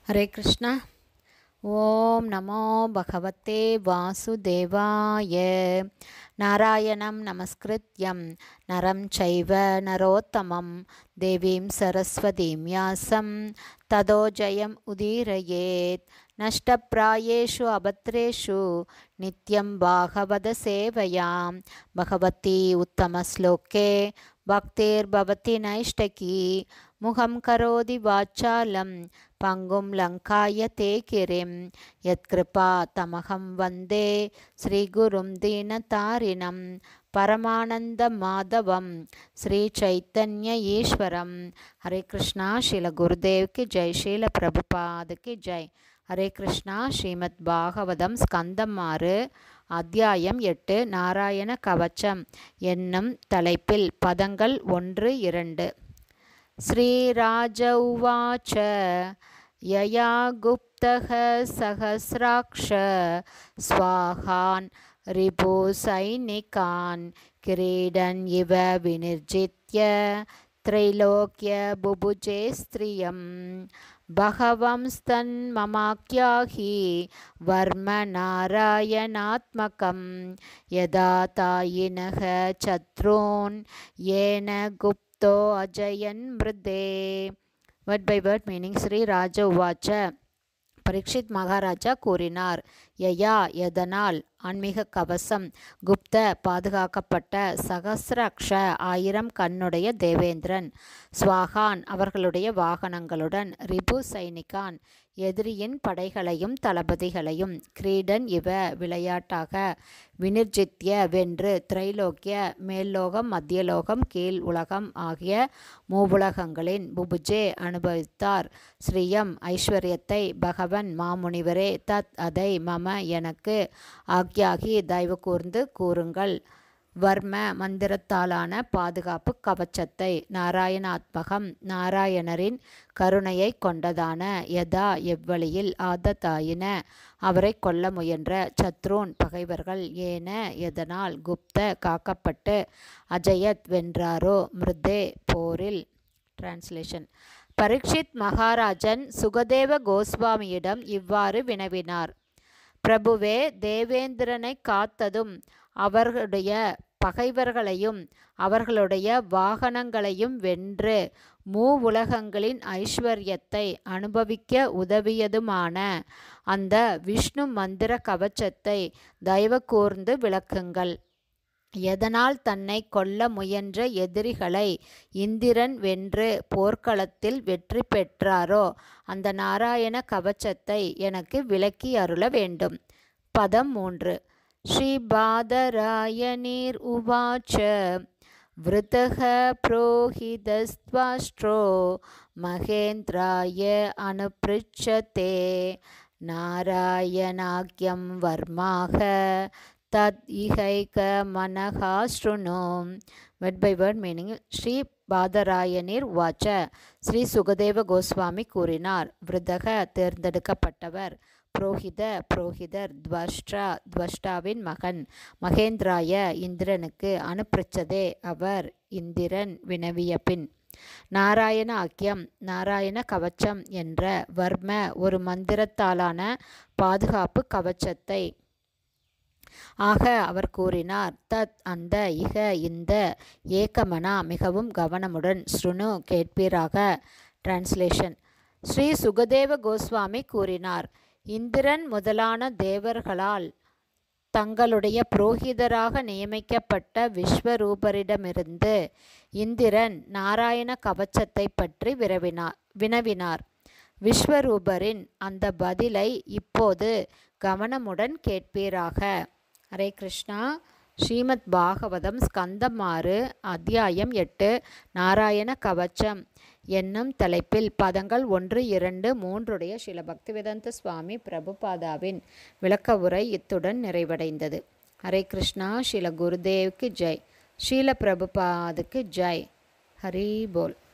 हरे कृष्ण ॐ नमो भगवते वासुदेवाय नारायणं नमस्कृत्यं नरं चैव नरोत्तमं देवीं सरस्वतीं व्यासं ततो जयम् उदीरयेत् नष्टप्रायेषु अभद्रेषु नित्यं भागवतसेवयां भगवती उत्तमश्लोके भक्तिर्भवति नैष्टकी मुखं करोति वाचालं पङ्गुं लङ्काय ते गिरिं यत्कृपा तमहं वन्दे श्रीगुरुं दीनतारिणं परमानन्दमाधवं श्रीचैतन्य ईश्वरं हरे कृष्णा शील गुरुदेव की जय शील प्रभुपाद की जय ஹரே கிருஷ்ணா ஸ்ரீமத் பாகவதம் ஸ்கந்தம் ஆறு அத்தியாயம் எட்டு நாராயண கவச்சம் என்னும் தலைப்பில் பதங்கள் ஒன்று இரண்டு ஸ்ரீராஜ உவாச்ச யயா குப்தக சகசிராக்ஷ ஸ்வாகான் ரிபு சைனிகான் கிரீடன் இவ வினிர்ஜித்ய त्रैलोक्य बुभुजे स्त्रियं बहवंस्तन्ममाख्याहि वर्म नारायणात्मकं यदा तायिनः चत्रून् येन गुप्तो अजयन् मृदे word by word meaning Shri ராஜ உவாச்ச பரீட்சித் மகாராஜா கூறினார் யயா எதனால் ஆன்மீக கவசம் குப்த பாதுகாக்கப்பட்ட சகசிரக்ஷ ஆயிரம் கண்ணுடைய தேவேந்திரன் ஸ்வாகான் அவர்களுடைய வாகனங்களுடன் ரிபு சைனிகான் எதிரியின் படைகளையும் தளபதிகளையும் கிரீடன் இவ விளையாட்டாக வினிர்ஜித்ய வென்று திரைலோக்கிய மேல்லோகம் மத்தியலோகம் கீழ் உலகம் ஆகிய மூவுலகங்களின் புபுஜே அனுபவித்தார் ஸ்ரீயம் ஐஸ்வர்யத்தை பகவன் மாமுனிவரே தத் அதை மம எனக்கு ஆக்யாகி தயவு கூர்ந்து கூறுங்கள் வர்ம மந்திரத்தாலான பாதுகாப்பு கவச்சத்தை நாராயணாத்மகம் நாராயணரின் கருணையை கொண்டதான யதா எவ்வழியில் ஆதத்தாயின அவரை கொல்ல முயன்ற சத்ரூன் பகைவர்கள் ஏன எதனால் குப்த காக்கப்பட்டு அஜயத் வென்றாரோ மிருதே போரில் டிரான்ஸ்லேஷன் பரீட்சித் மகாராஜன் சுகதேவ கோஸ்வாமியிடம் இவ்வாறு வினவினார் பிரபுவே தேவேந்திரனை காத்ததும் அவர்களுடைய பகைவர்களையும் அவர்களுடைய வாகனங்களையும் வென்று மூவுலகங்களின் ஐஸ்வர்யத்தை அனுபவிக்க உதவியதுமான அந்த விஷ்ணு மந்திர கவச்சத்தை தயவு கூர்ந்து விளக்குங்கள் எதனால் தன்னை கொல்ல முயன்ற எதிரிகளை இந்திரன் வென்று போர்க்களத்தில் வெற்றி பெற்றாரோ அந்த நாராயண கவச்சத்தை எனக்கு விளக்கி அருள வேண்டும் பதம் மூன்று श्रीबादरायणीर् उवाच वृतः प्रोहितस्त्वाष्ट्रो महेन्द्राय अनुपृच्छते नारायणाख्यं वर्माः தத் இகைக மனகா ஸ்ருணு word by word meaning Shri Badarayani வாச்ச ஸ்ரீ சுகதேவ கோஸ்வாமி கூறினார் விருதக தேர்ந்தெடுக்கப்பட்டவர் புரோஹித புரோஹிதர் துவஷ்டா துவஷ்டாவின் மகன் மகேந்திராய இந்திரனுக்கு அனுப்பிச்சதே அவர் இந்திரன் வினவிய பின் நாராயண ஆக்கியம் நாராயண கவச்சம் என்ற வர்ம ஒரு மந்திரத்தாலான பாதுகாப்பு கவச்சத்தை ஆக அவர் கூறினார் தத் அந்த இக இந்த ஏக்கமனா மிகவும் கவனமுடன் ஸ்ருணு கேட்பீராக டிரான்ஸ்லேஷன் ஸ்ரீ சுகதேவ கோஸ்வாமி கூறினார் இந்திரன் முதலான தேவர்களால் தங்களுடைய புரோகிதராக நியமிக்கப்பட்ட விஸ்வரூபரிடமிருந்து இந்திரன் நாராயண கவச்சத்தை பற்றி விரவினார் வினவினார் விஸ்வரூபரின் அந்த பதிலை இப்போது கவனமுடன் கேட்பீராக ஹரே கிருஷ்ணா ஸ்ரீமத் பாகவதம் ஸ்கந்தம் ஆறு அத்தியாயம் எட்டு நாராயண கவச்சம் என்னும் தலைப்பில் பதங்கள் ஒன்று இரண்டு மூன்றுடைய சில பக்திவேதாந்த சுவாமி பிரபுபாதாவின் விளக்க உரை இத்துடன் நிறைவடைந்தது ஹரே கிருஷ்ணா ஸ்ரீல குருதேவ்க்கு ஜெய் ஸ்ரீல பிரபுபாதுக்கு ஜெய் ஹரி போல்